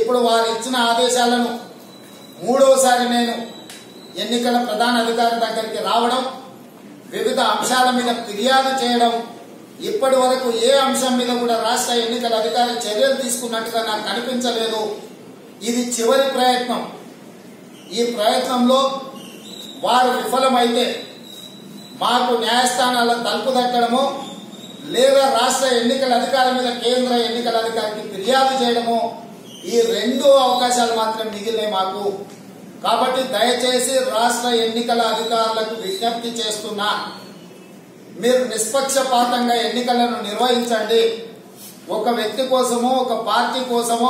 ఇప్పుడు వారు ఇచ్చిన ఆదేశాలను మూడవసారి నేను ఎన్నికల ప్రధాన అధికారి దగ్గరికి రావడం వివిధ అంశాల మీద ఫిర్యాదు చేయడం ఇప్పటి వరకు ఏ అంశం మీద కూడా రాష్ట్ర ఎన్నికల అధికారి చర్యలు తీసుకున్నట్టుగా నాకు కనిపించలేదు ఇది చివరి ప్రయత్నం ఈ ప్రయత్నంలో వారు విఫలమైతే మాకు న్యాయస్థానాల తలుపు తట్టడమో లేదా రాష్ట్ర ఎన్నికల అధికారి మీద కేంద్ర ఎన్నికల అధికారికి ఫిర్యాదు చేయడమో ఈ రెండు అవకాశాలు మాత్రం మిగిలినాయి మాకు కాబట్టి దయచేసి రాష్ట్ర ఎన్నికల అధికారులకు విజ్ఞప్తి చేస్తున్నా మీరు నిష్పక్షపాతంగా ఎన్నికలను నిర్వహించండి ఒక వ్యక్తి కోసమో ఒక పార్టీ కోసమో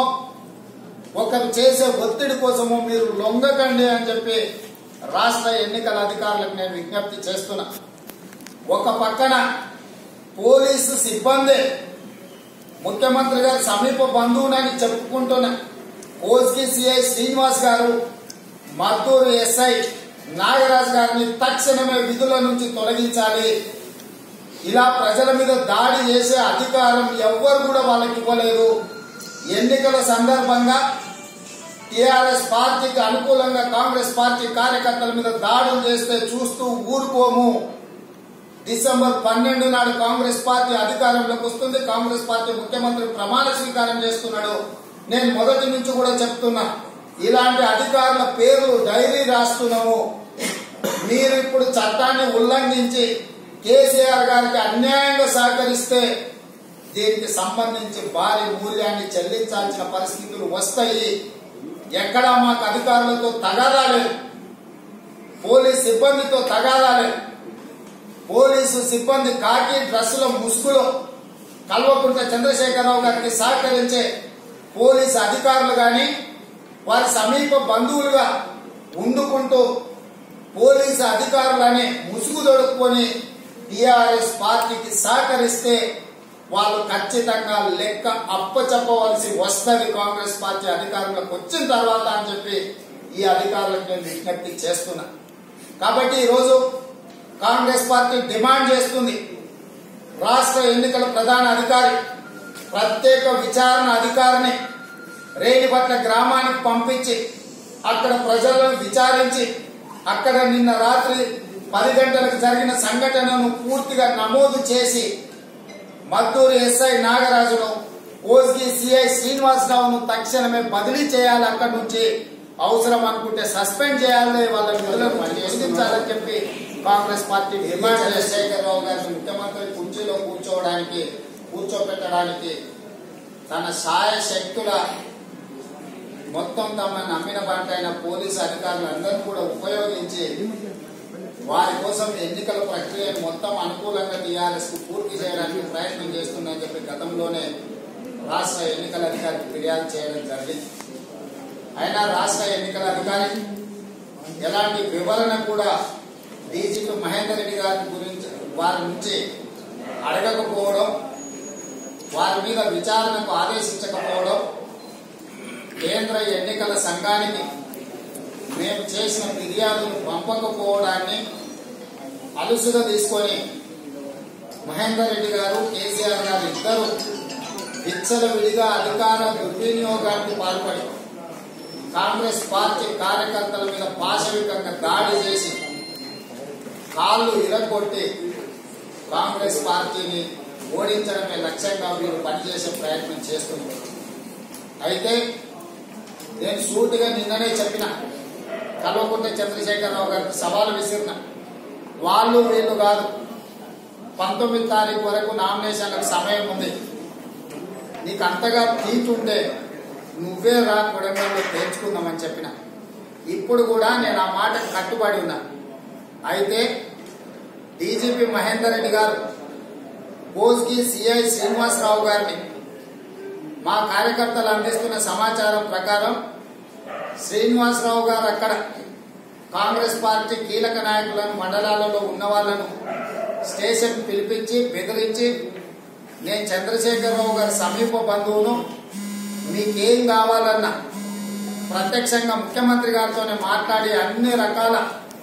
ఒకరు చేసే ఒత్తిడి కోసమో మీరు లొంగకండి అని చెప్పి రాష్ట్ర ఎన్నికల అధికారులకు నేను విజ్ఞప్తి చేస్తున్నా ఒక పక్కన పోలీసు సిబ్బంది ముఖ్యమంత్రి గారి సమీప బంధువునని చెప్పుకుంటున్న కోస్కి సిఐ శ్రీనివాస్ గారు మద్దూరు ఎస్ఐ నాగరాజ్ గారిని తక్షణమే విధుల నుంచి తొలగించాలి ఇలా ప్రజల మీద దాడి చేసే అధికారం ఎవ్వరు కూడా వాళ్ళకి ఇవ్వలేదు ఎన్నికల సందర్భంగా టిఆర్ఎస్ పార్టీకి అనుకూలంగా కాంగ్రెస్ పార్టీ కార్యకర్తల మీద దాడులు చేస్తే చూస్తూ ఊరుకోము డిసెంబర్ పన్నెండు నాడు కాంగ్రెస్ పార్టీ అధికారంలోకి వస్తుంది కాంగ్రెస్ పార్టీ ముఖ్యమంత్రి ప్రమాణ స్వీకారం చేస్తున్నాడు నేను మొదటి నుంచి కూడా చెప్తున్నా ఇలాంటి అధికారుల పేర్లు డైరీ రాస్తున్నాము మీరు ఇప్పుడు చట్టాన్ని ఉల్లంఘించి కేసీఆర్ గారికి అన్యాయంగా సహకరిస్తే దీనికి సంబంధించి భారీ మూల్యాన్ని చెల్లించాల్సిన పరిస్థితులు వస్తాయి ఎక్కడా మాకు అధికారులతో తగాదాలేదు పోలీస్ సిబ్బందితో తగాదాలేదు పోలీసు సిబ్బంది కాకి డ్రెస్సుల ముసుగులో కల్వకుంట్ల చంద్రశేఖరరావు గారికి సహకరించే పోలీసు అధికారులు గాని వారి సమీప బంధువులుగా ఉండుకుంటూ పోలీసు అధికారులనే ముసుగు దొడుక్కొని టిఆర్ఎస్ పార్టీకి సహకరిస్తే వాళ్ళు ఖచ్చితంగా లెక్క అప్పచెప్పవలసి వస్తుంది కాంగ్రెస్ పార్టీ అధికారంలోకి వచ్చిన తర్వాత అని చెప్పి ఈ అధికారులకు నేను విజ్ఞప్తి చేస్తున్నా కాబట్టి ఈరోజు కాంగ్రెస్ పార్టీ డిమాండ్ చేస్తుంది రాష్ట్ర ఎన్నికల ప్రధాన అధికారి ప్రత్యేక విచారణ అధికారిని రేణిపట్ల గ్రామానికి పంపించి అక్కడ ప్రజలను విచారించి అక్కడ నిన్న రాత్రి పది గంటలకు జరిగిన సంఘటనను పూర్తిగా నమోదు చేసి మద్దూరు ఎస్ఐ నాగరాజును ఓస్గి సిఐ శ్రీనివాసరావును తక్షణమే బదిలీ చేయాలి అక్కడి నుంచి అవసరం అనుకుంటే సస్పెండ్ చేయాలి వాళ్ళ విధులను నిషేధించాలని చెప్పి కాంగ్రెస్ పార్టీ డిమాండ్ చంద్రశేఖరరావు గారిని ముఖ్యమంత్రి కుర్చీలో కూర్చోవడానికి కూర్చోపెట్టడానికి తన సాయ శక్తుల మొత్తం తమ నమ్మిన బంటైన పోలీసు అధికారులందరూ కూడా ఉపయోగించి వారి కోసం ఎన్నికల ప్రక్రియను మొత్తం అనుకూలంగా టీఆర్ఎస్ కు పూర్తి చేయడానికి ప్రయత్నం చేస్తుందని చెప్పి గతంలోనే రాష్ట్ర ఎన్నికల అధికారికి ఫిర్యాదు చేయడం జరిగింది అయినా రాష్ట్ర ఎన్నికల అధికారి ఎలాంటి వివరణ కూడా డీజీపీ మహేందర్ రెడ్డి గారి గురించి వారి నుంచి అడగకపోవడం వారి మీద విచారణకు ఆదేశించకపోవడం కేంద్ర ఎన్నికల సంఘానికి మేము చేసిన ఫిర్యాదును పంపకపోవడాన్ని అలుసుగా తీసుకొని మహేందర్ రెడ్డి గారు కేసీఆర్ గారు ఇద్దరు విచ్చలవిడిగా అధికార దుర్వినియోగానికి పాల్పడి కాంగ్రెస్ పార్టీ కార్యకర్తల మీద పాశవికంగా దాడి చేసి కాళ్ళు ఇరగొట్టి కాంగ్రెస్ పార్టీని ఓడించడమే లక్ష్యంగా వీరు పనిచేసే ప్రయత్నం చేస్తున్నారు అయితే నేను సూటిగా నిన్ననే చెప్పిన కల్వకుంట్ల చంద్రశేఖరరావు గారికి సవాలు విసిరిన వాళ్ళు వీళ్ళు కాదు పంతొమ్మిది తారీఖు వరకు నామినేషన్లకు సమయం ఉంది నీకు అంతగా తీర్చుంటే నువ్వే రా కొడంగల్లో తేల్చుకుందామని చెప్పిన ఇప్పుడు కూడా నేను ఆ మాట కట్టుబడి ఉన్నా అయితే డీజీపీ మహేందర్ రెడ్డి గారు కోస్కి సిఐ శ్రీనివాసరావు గారిని మా కార్యకర్తలు అందిస్తున్న సమాచారం ప్రకారం శ్రీనివాసరావు గారు అక్కడ కాంగ్రెస్ పార్టీ కీలక నాయకులను మండలాలలో ఉన్న వాళ్ళను స్టేషన్ పిలిపించి బెదిరించి నేను చంద్రశేఖరరావు గారి సమీప బంధువును మీకేం కావాలన్నా ప్రత్యక్షంగా ముఖ్యమంత్రి గారితోనే మాట్లాడి అన్ని రకాల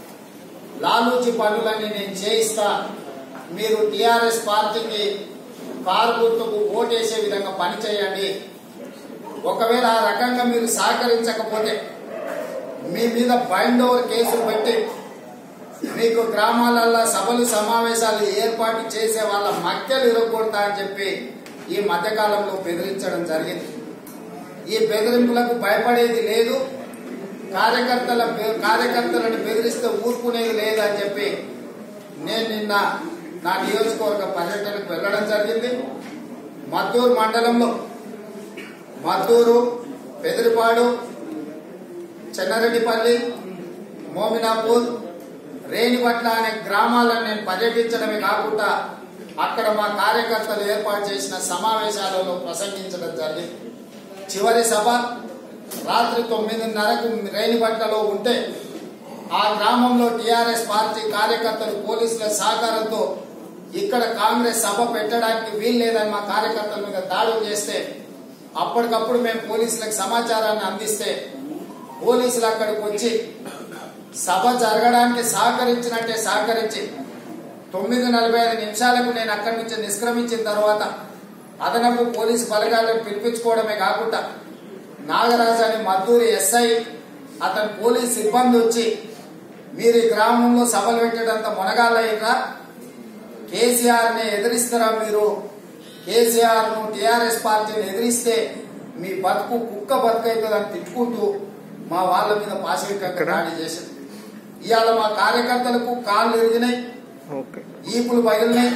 లాలూచి పనులని నేను చేయిస్తా మీరు టిఆర్ఎస్ పార్టీకి కారు గుర్తుకు ఓటేసే విధంగా పనిచేయండి ఒకవేళ ఆ రకంగా మీరు సహకరించకపోతే మీ మీద బైండ్ ఓవర్ కేసులు పెట్టి మీకు గ్రామాలల్లో సభలు సమావేశాలు ఏర్పాటు చేసే వాళ్ళ మక్కలు ఇరగొడతా అని చెప్పి ఈ మధ్యకాలంలో బెదిరించడం జరిగింది ఈ బెదిరింపులకు భయపడేది లేదు కార్యకర్తల కార్యకర్తలను బెదిరిస్తే ఊరుకునేది లేదు అని చెప్పి నేను నిన్న నా నియోజకవర్గ పర్యటనకు వెళ్ళడం జరిగింది మద్దూరు మండలంలో మద్దూరు పెదిరిపాడు చెన్నారెడ్డిపల్లి మోమినాపూర్ రేణిపట్ల అనే గ్రామాలను నేను పర్యటించడమే కాకుండా అక్కడ మా కార్యకర్తలు ఏర్పాటు చేసిన సమావేశాలలో ప్రసంగించడం జరిగింది చివరి సభ రాత్రి తొమ్మిదిన్నరకు రేణిపట్లలో ఉంటే ఆ గ్రామంలో టిఆర్ఎస్ పార్టీ కార్యకర్తలు పోలీసుల సహకారంతో ఇక్కడ కాంగ్రెస్ సభ పెట్టడానికి వీల్లేదని మా కార్యకర్తల మీద దాడులు చేస్తే అప్పటికప్పుడు మేము పోలీసులకు సమాచారాన్ని అందిస్తే పోలీసులు అక్కడికి వచ్చి సభ జరగడానికి సహకరించినట్టే సహకరించి తొమ్మిది నలభై ఐదు నిమిషాలకు నేను అక్కడి నుంచి నిష్క్రమించిన తర్వాత అదనపు పోలీసు బలగాలను పిలిపించుకోవడమే కాకుండా నాగరాజు అని మద్దూరి ఎస్ఐ అతని పోలీస్ సిబ్బంది వచ్చి మీరు ఈ గ్రామంలో సభలు పెట్టేటంత మునగాలయ్యారా కేసీఆర్ ని ఎదిరిస్తారా మీరు కేసీఆర్ ను టిఆర్ఎస్ పార్టీని ఎదిరిస్తే మీ బతుకు కుక్క బతుకు అవుతుందని తిట్టుకుంటూ మా వాళ్ళ మీద పాశవికంగా దాడి చేశారు ఇవాళ మా కార్యకర్తలకు కాళ్ళు ఎరిగినాయి ఓకే ఈపులు పగిలినాయి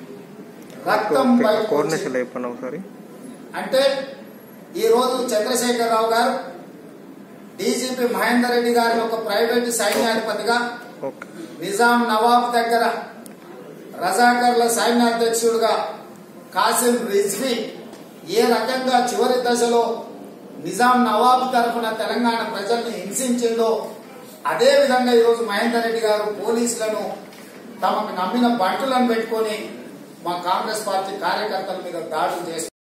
రక్తం బయటకు వచ్చింది. కోఆర్డినేషన్ చెప్పండి ఒకసారి అంటే ఈ రోజు చంద్రశేఖరరావు గారు డీజీపీ మహేందర్ రెడ్డి గారిని ఒక ప్రైవేటు సైన్యాధిపతిగా ఓకే నిజాం నవాబ్ దగ్గర రజాకర్ల సైన్యాధ్యక్షుడుగా కాసిం రిజ్వీ ఏ రకంగా చివరి దశలో నిజాం నవాబ్ తరఫున తెలంగాణ ప్రజల్ని హింసించిందో అదే విధంగా ఈరోజు మహేందర్ రెడ్డి గారు పోలీసులను తమకు నమ్మిన బంటులను పెట్టుకొని మా కాంగ్రెస్ పార్టీ కార్యకర్తల మీద దాడులు చేస్తారు